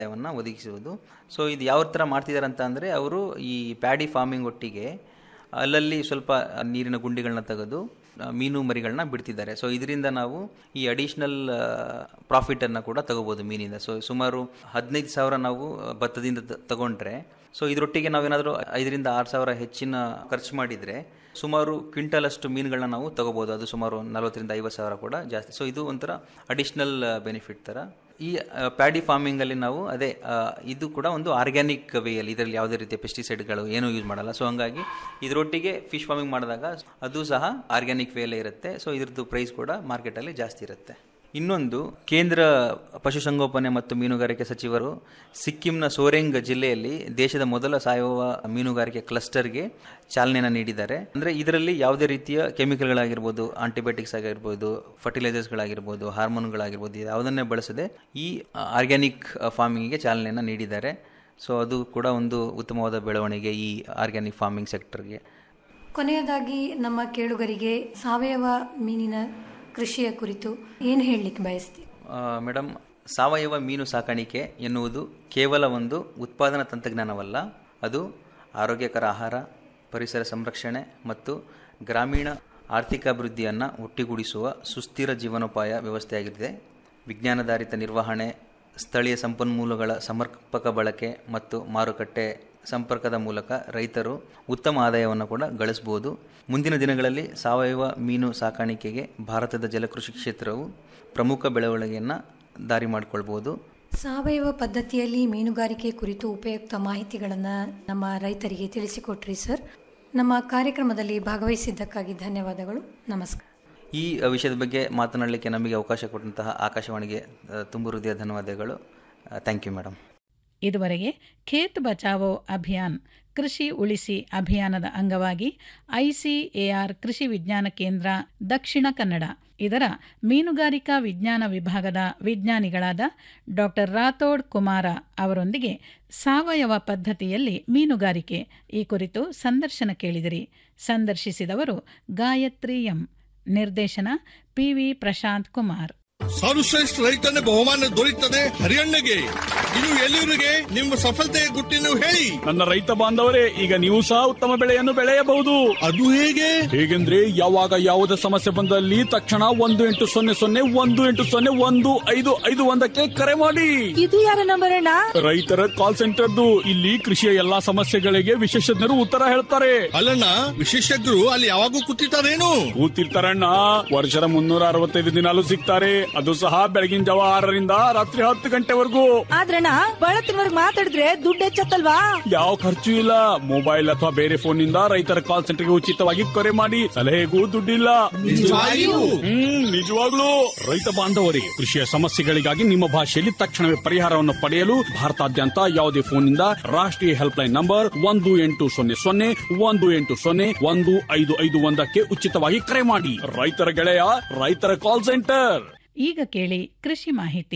ವನ್ನು ಒದಗಿಸುವುದು ಸೊ ಇದು ಯಾವ ಥರ ಮಾಡ್ತಿದ್ದಾರೆ ಅಂತ ಅಂದರೆ ಅವರು ಈ ಪ್ಯಾಡಿ ಫಾರ್ಮಿಂಗ್ ಒಟ್ಟಿಗೆ ಅಲ್ಲಲ್ಲಿ ಸ್ವಲ್ಪ ನೀರಿನ ಗುಂಡಿಗಳನ್ನ ತೆಗೆದು ಆ, ಮೀನು ಮರಿಗಳನ್ನ ಬಿಡ್ತಿದ್ದಾರೆ ಸೊ ಇದರಿಂದ ನಾವು ಈ ಅಡಿಷ್ನಲ್ ಪ್ರಾಫಿಟನ್ನು ಕೂಡ ತಗೋಬೋದು ಮೀನಿಂದ ಸೊ ಸುಮಾರು ಹದಿನೈದು ಸಾವಿರ ನಾವು ಆ, ಭತ್ತದಿಂದ ತ- ತಗೊಂಡ್ರೆ ಸೊ ಇದರೊಟ್ಟಿಗೆ ನಾವೇನಾದರೂ ಐದರಿಂದ ಆರು ಸಾವಿರ ಹೆಚ್ಚಿನ ಖರ್ಚು ಮಾಡಿದರೆ ಸುಮಾರು ಕ್ವಿಂಟಲ್ ಅಷ್ಟು ಮೀನುಗಳನ್ನ ನಾವು ತಗೋಬೋದು ಅದು ಸುಮಾರು ನಲವತ್ತರಿಂದ ಐವತ್ತು ಸಾವಿರ ಕೂಡ ಜಾಸ್ತಿ ಸೊ ಇದು ಒಂಥರ ಅಡಿಷ್ನಲ್ ಬೆನಿಫಿಟ್ ಥರ ಈ ಪ್ಯಾಡಿ ಫಾರ್ಮಿಂಗಲ್ಲಿ ನಾವು ಅದೇ ಆ, ಇದು ಕೂಡ ಒಂದು ಆರ್ಗ್ಯಾನಿಕ್ ವೇಯಲ್ಲಿ ಇದರಲ್ಲಿ ಯಾವುದೇ ರೀತಿಯ ಪೆಸ್ಟಿಸೈಡ್ಗಳು ಏನೂ ಯೂಸ್ ಮಾಡಲ್ಲ ಸೊ ಹಂಗಾಗಿ ಇದರೊಟ್ಟಿಗೆ ಫಿಶ್ ಫಾರ್ಮಿಂಗ್ ಮಾಡಿದಾಗ ಅದು ಸಹ ಆರ್ಗ್ಯಾನಿಕ್ ವೇಲೇ ಇರುತ್ತೆ ಸೊ ಇದ್ರದ್ದು ಪ್ರೈಸ್ ಕೂಡ ಮಾರ್ಕೆಟಲ್ಲಿ ಜಾಸ್ತಿ ಇರುತ್ತೆ ಇನ್ನೊಂದು ಕೇಂದ್ರ ಪಶುಸಂಗೋಪನೆ ಮತ್ತು ಮೀನುಗಾರಿಕೆ ಸಚಿವರು ಸಿಕ್ಕಿಂನ ಸೋರೆಂಗ್ ಜಿಲ್ಲೆಯಲ್ಲಿ ದೇಶದ ಮೊದಲ ಸಾವಯವ ಮೀನುಗಾರಿಕೆ ಕ್ಲಸ್ಟರ್ಗೆ ಚಾಲನೆಯನ್ನು ನೀಡಿದ್ದಾರೆ ಅಂದರೆ ಇದರಲ್ಲಿ ಯಾವುದೇ ರೀತಿಯ ಕೆಮಿಕಲ್ಗಳಾಗಿರ್ಬೋದು ಆಂಟಿಬಯೋಟಿಕ್ಸ್ ಆಗಿರ್ಬೋದು ಫರ್ಟಿಲೈಸರ್ಸ್ಗಳಾಗಿರ್ಬೋದು ಹಾರ್ಮೋನ್ಗಳಾಗಿರ್ಬೋದು ಯಾವುದನ್ನೇ ಬಳಸದೆ ಈ ಆರ್ಗ್ಯಾನಿಕ್ ಫಾರ್ಮಿಂಗಿಗೆ ಚಾಲನೆಯನ್ನು ನೀಡಿದ್ದಾರೆ ಸೊ ಅದು ಕೂಡ ಒಂದು ಉತ್ತಮವಾದ ಬೆಳವಣಿಗೆ ಈ ಆರ್ಗ್ಯಾನಿಕ್ ಫಾರ್ಮಿಂಗ್ ಸೆಕ್ಟರ್ಗೆ ಕೊನೆಯದಾಗಿ ನಮ್ಮ ಕೇಳುಗರಿಗೆ ಸಾವಯವ ಮೀನಿನ ಕೃಷಿಯ ಕುರಿತು ಏನು ಹೇಳಲಿಕ್ಕೆ ಬಯಸ್ತೀವಿ ಮೇಡಮ್ ಸಾವಯವ ಮೀನು ಸಾಕಾಣಿಕೆ ಎನ್ನುವುದು ಕೇವಲ ಒಂದು ಉತ್ಪಾದನಾ ತಂತ್ರಜ್ಞಾನವಲ್ಲ ಅದು ಆರೋಗ್ಯಕರ ಆಹಾರ ಪರಿಸರ ಸಂರಕ್ಷಣೆ ಮತ್ತು ಗ್ರಾಮೀಣ ಆರ್ಥಿಕಾಭಿವೃದ್ಧಿಯನ್ನು ಒಟ್ಟಿಗೂಡಿಸುವ ಸುಸ್ಥಿರ ಜೀವನೋಪಾಯ ವ್ಯವಸ್ಥೆಯಾಗಿದೆ ವಿಜ್ಞಾನಧಾರಿತ ನಿರ್ವಹಣೆ ಸ್ಥಳೀಯ ಸಂಪನ್ಮೂಲಗಳ ಸಮರ್ಪಕ ಬಳಕೆ ಮತ್ತು ಮಾರುಕಟ್ಟೆ ಸಂಪರ್ಕದ ಮೂಲಕ ರೈತರು ಉತ್ತಮ ಆದಾಯವನ್ನು ಕೂಡ ಗಳಿಸಬಹುದು ಮುಂದಿನ ದಿನಗಳಲ್ಲಿ ಸಾವಯವ ಮೀನು ಸಾಕಾಣಿಕೆಗೆ ಭಾರತದ ಜಲಕೃಷಿ ಕ್ಷೇತ್ರವು ಪ್ರಮುಖ ಬೆಳವಣಿಗೆಯನ್ನು ದಾರಿ ಮಾಡಿಕೊಳ್ಬೋದು ಸಾವಯವ ಪದ್ಧತಿಯಲ್ಲಿ ಮೀನುಗಾರಿಕೆ ಕುರಿತು ಉಪಯುಕ್ತ ಮಾಹಿತಿಗಳನ್ನು ನಮ್ಮ ರೈತರಿಗೆ ತಿಳಿಸಿಕೊಟ್ರಿ ಸರ್ ನಮ್ಮ ಕಾರ್ಯಕ್ರಮದಲ್ಲಿ ಭಾಗವಹಿಸಿದ್ದಕ್ಕಾಗಿ ಧನ್ಯವಾದಗಳು ನಮಸ್ಕಾರ ಈ ವಿಷಯದ ಬಗ್ಗೆ ಮಾತನಾಡಲಿಕ್ಕೆ ನಮಗೆ ಅವಕಾಶ ಕೊಟ್ಟಂತಹ ಆಕಾಶವಾಣಿಗೆ ಆ, ತುಂಬ ಹೃದಯ ಧನ್ಯವಾದಗಳು ಥ್ಯಾಂಕ್ ಯು ಮೇಡಮ್ ಇದುವರೆಗೆ ಖೇತ್ ಬಚಾವೋ ಅಭಿಯಾನ್ ಕೃಷಿ ಉಳಿಸಿ ಅಭಿಯಾನದ ಅಂಗವಾಗಿ ಐಸಿಎಆರ್ ಕೃಷಿ ವಿಜ್ಞಾನ ಕೇಂದ್ರ ದಕ್ಷಿಣ ಕನ್ನಡ ಇದರ ಮೀನುಗಾರಿಕಾ ವಿಜ್ಞಾನ ವಿಭಾಗದ ವಿಜ್ಞಾನಿಗಳಾದ ಡಾಕ್ಟರ್ ರಾಥೋಡ್ ಕುಮಾರ ಅವರೊಂದಿಗೆ ಸಾವಯವ ಪದ್ಧತಿಯಲ್ಲಿ ಮೀನುಗಾರಿಕೆ ಈ ಕುರಿತು ಸಂದರ್ಶನ ಕೇಳಿದಿರಿ ಸಂದರ್ಶಿಸಿದವರು ಗಾಯತ್ರಿ ಎಂ ನಿರ್ದೇಶನ ಪಿವಿ ಪ್ರಶಾಂತ್ ಕುಮಾರ್ ಸರ್ವಶ್ರೇಷ್ಠ ರೈತನ ಬಹುಮಾನ ದೊರೆಯುತ್ತದೆ ಹರಿಯಣ್ಣಗೆ ಇದು ಎಲ್ಲಿವರಿಗೆ ನಿಮ್ಮ ಸಫಲತೆಯ ಗುಟ್ಟಿನ ಹೇಳಿ ನನ್ನ ರೈತ ಬಾಂಧವರೇ ಈಗ ನೀವು ಸಹ ಉತ್ತಮ ಬೆಳೆಯನ್ನು ಬೆಳೆಯಬಹುದು ಅದು ಹೇಗೆ ಹೇಗೆಂದ್ರೆ ಯಾವಾಗ ಯಾವುದೇ ಸಮಸ್ಯೆ ಬಂದಲ್ಲಿ ತಕ್ಷಣ ಒಂದು ಎಂಟು ಸೊನ್ನೆ ಸೊನ್ನೆ ಒಂದು ಎಂಟು ಸೊನ್ನೆ ಒಂದು ಐದು ಐದು ಒಂದಕ್ಕೆ ಕರೆ ಮಾಡಿ ಇದು ಯಾರ ನಂಬರ್ ಅಣ್ಣ ರೈತರ ಕಾಲ್ ಸೆಂಟರ್ದು ಇಲ್ಲಿ ಕೃಷಿಯ ಎಲ್ಲಾ ಸಮಸ್ಯೆಗಳಿಗೆ ವಿಶೇಷಜ್ಞರು ಉತ್ತರ ಹೇಳ್ತಾರೆ ಅಲ್ಲಣ್ಣ ವಿಶೇಷಜ್ಞರು ಅಲ್ಲಿ ಯಾವಾಗೂ ಕೂತಿರ್ತಾರೇನು ಕೂತಿರ್ತಾರಣ್ಣ ವರ್ಷದ ಮುನ್ನೂರ ಅರವತ್ತೈದು ದಿನಾಲು ಸಿಗ್ತಾರೆ ಅದು ಸಹ ಬೆಳಗಿನ ಜಾವ ಆರರಿಂದ ರಾತ್ರಿ ಹತ್ತು ಗಂಟೆವರೆಗೂ ಆದ್ರಣ್ಣ ಬಳತ್ತಿನವರ್ಗ್ ಮಾತಾಡಿದ್ರೆ ದುಡ್ಡು ಹೆಚ್ಚತ್ತಲ್ವಾ ಯಾವ ಖರ್ಚು ಇಲ್ಲ ಮೊಬೈಲ್ ಅಥವಾ ಬೇರೆ ಫೋನ್ ನಿಂದ ರೈತರ ಕಾಲ್ ಸೆಂಟರ್ಗೆ ಉಚಿತವಾಗಿ ಕರೆ ಮಾಡಿ ಸಲಹೆಗೂ ದುಡ್ಡಿಲ್ಲ ನಿಜವಾಗಿಯೂ? ಹ್ಮ್ ನಿಜವಾಗ್ಲೂ ರೈತ ಬಾಂಧವರೇ ಕೃಷಿಯ ಸಮಸ್ಯೆಗಳಿಗಾಗಿ ನಿಮ್ಮ ಭಾಷೆಯಲ್ಲಿ ತಕ್ಷಣವೇ ಪರಿಹಾರವನ್ನು ಪಡೆಯಲು ಭಾರತಾದ್ಯಂತ ಯಾವುದೇ ಫೋನ್ ನಿಂದ ರಾಷ್ಟ್ರೀಯ ಹೆಲ್ಪ್ ಲೈನ್ ನಂಬರ್ ಒಂದು ಎಂಟು ಸೊನ್ನೆ ಸೊನ್ನೆ ಒಂದು ಎಂಟು ಸೊನ್ನೆ ಒಂದು ಐದು ಐದು ಒಂದಕ್ಕೆ ಉಚಿತವಾಗಿ ಕರೆ ಮಾಡಿ ರೈತರ ಗೆಳೆಯ ರೈತರ ಕಾಲ್ ಸೆಂಟರ್ ಈಗ ಕೇಳಿ ಕೃಷಿ ಮಾಹಿತಿ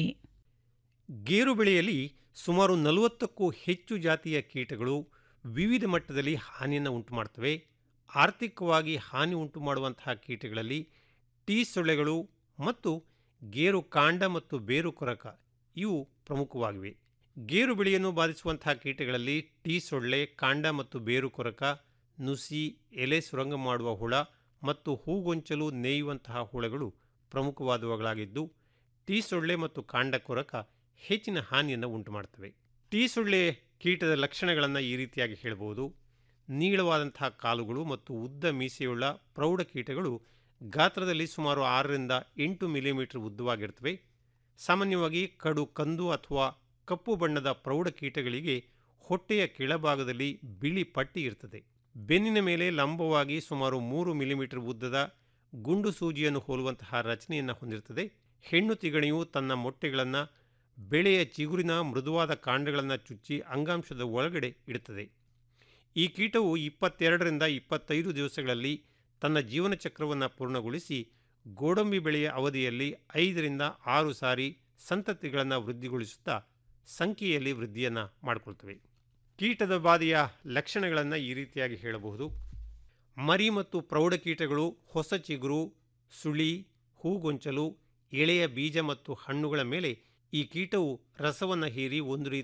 ಗೇರು ಬೆಳೆಯಲ್ಲಿ ಸುಮಾರು ನಲವತ್ತಕ್ಕೂ ಹೆಚ್ಚು ಜಾತಿಯ ಕೀಟಗಳು ವಿವಿಧ ಮಟ್ಟದಲ್ಲಿ ಹಾನಿಯನ್ನು ಉಂಟು ಮಾಡ್ತವೆ ಆರ್ಥಿಕವಾಗಿ ಹಾನಿ ಉಂಟು ಮಾಡುವಂತಹ ಕೀಟಗಳಲ್ಲಿ ಟೀ ಸೊಳ್ಳೆಗಳು ಮತ್ತು ಗೇರು ಕಾಂಡ ಮತ್ತು ಬೇರು ಕೊರಕ ಇವು ಪ್ರಮುಖವಾಗಿವೆ ಗೇರು ಬೆಳೆಯನ್ನು ಬಾಧಿಸುವಂತಹ ಕೀಟಗಳಲ್ಲಿ ಟೀ ಸೊಳ್ಳೆ ಕಾಂಡ ಮತ್ತು ಬೇರು ಕೊರಕ ನುಸಿ ಎಲೆ ಸುರಂಗ ಮಾಡುವ ಹುಳ ಮತ್ತು ಹೂಗೊಂಚಲು ನೇಯುವಂತಹ ಹುಳಗಳು ಪ್ರಮುಖವಾದವುಗಳಾಗಿದ್ದು ಟೀ ಸೊಳ್ಳೆ ಮತ್ತು ಕಾಂಡ ಕೊರಕ ಹೆಚ್ಚಿನ ಹಾನಿಯನ್ನು ಉಂಟು ಮಾಡ್ತವೆ ಟೀ ಸೊಳ್ಳೆ ಕೀಟದ ಲಕ್ಷಣಗಳನ್ನು ಈ ರೀತಿಯಾಗಿ ಹೇಳಬಹುದು ನೀಳವಾದಂತಹ ಕಾಲುಗಳು ಮತ್ತು ಉದ್ದ ಮೀಸೆಯುಳ್ಳ ಪ್ರೌಢ ಕೀಟಗಳು ಗಾತ್ರದಲ್ಲಿ ಸುಮಾರು ಆರರಿಂದ ಎಂಟು ಮಿಲಿಮೀಟರ್ ಉದ್ದವಾಗಿರ್ತವೆ ಸಾಮಾನ್ಯವಾಗಿ ಕಡು ಕಂದು ಅಥವಾ ಕಪ್ಪು ಬಣ್ಣದ ಪ್ರೌಢ ಕೀಟಗಳಿಗೆ ಹೊಟ್ಟೆಯ ಕೆಳಭಾಗದಲ್ಲಿ ಬಿಳಿ ಪಟ್ಟಿ ಇರ್ತದೆ ಬೆನ್ನಿನ ಮೇಲೆ ಲಂಬವಾಗಿ ಸುಮಾರು ಮೂರು ಮಿಲಿಮೀಟರ್ ಉದ್ದದ ಗುಂಡು ಸೂಜಿಯನ್ನು ಹೋಲುವಂತಹ ರಚನೆಯನ್ನು ಹೊಂದಿರುತ್ತದೆ ಹೆಣ್ಣು ತಿಗಣಿಯು ತನ್ನ ಮೊಟ್ಟೆಗಳನ್ನು ಬೆಳೆಯ ಚಿಗುರಿನ ಮೃದುವಾದ ಕಾಂಡಗಳನ್ನು ಚುಚ್ಚಿ ಅಂಗಾಂಶದ ಒಳಗಡೆ ಇಡುತ್ತದೆ ಈ ಕೀಟವು ಇಪ್ಪತ್ತೆರಡರಿಂದ ಇಪ್ಪತ್ತೈದು ದಿವಸಗಳಲ್ಲಿ ತನ್ನ ಜೀವನ ಚಕ್ರವನ್ನು ಪೂರ್ಣಗೊಳಿಸಿ ಗೋಡಂಬಿ ಬೆಳೆಯ ಅವಧಿಯಲ್ಲಿ ಐದರಿಂದ ಆರು ಸಾರಿ ಸಂತತಿಗಳನ್ನು ವೃದ್ಧಿಗೊಳಿಸುತ್ತಾ ಸಂಖ್ಯೆಯಲ್ಲಿ ವೃದ್ಧಿಯನ್ನು ಮಾಡಿಕೊಳ್ತವೆ ಕೀಟದ ಬಾಧೆಯ ಲಕ್ಷಣಗಳನ್ನು ಈ ರೀತಿಯಾಗಿ ಹೇಳಬಹುದು ಮರಿ ಮತ್ತು ಪ್ರೌಢಕೀಟಗಳು ಹೊಸ ಚಿಗುರು ಸುಳಿ ಹೂಗೊಂಚಲು ಎಳೆಯ ಬೀಜ ಮತ್ತು ಹಣ್ಣುಗಳ ಮೇಲೆ ಈ ಕೀಟವು ರಸವನ್ನು ಹೀರಿ ಒಂದು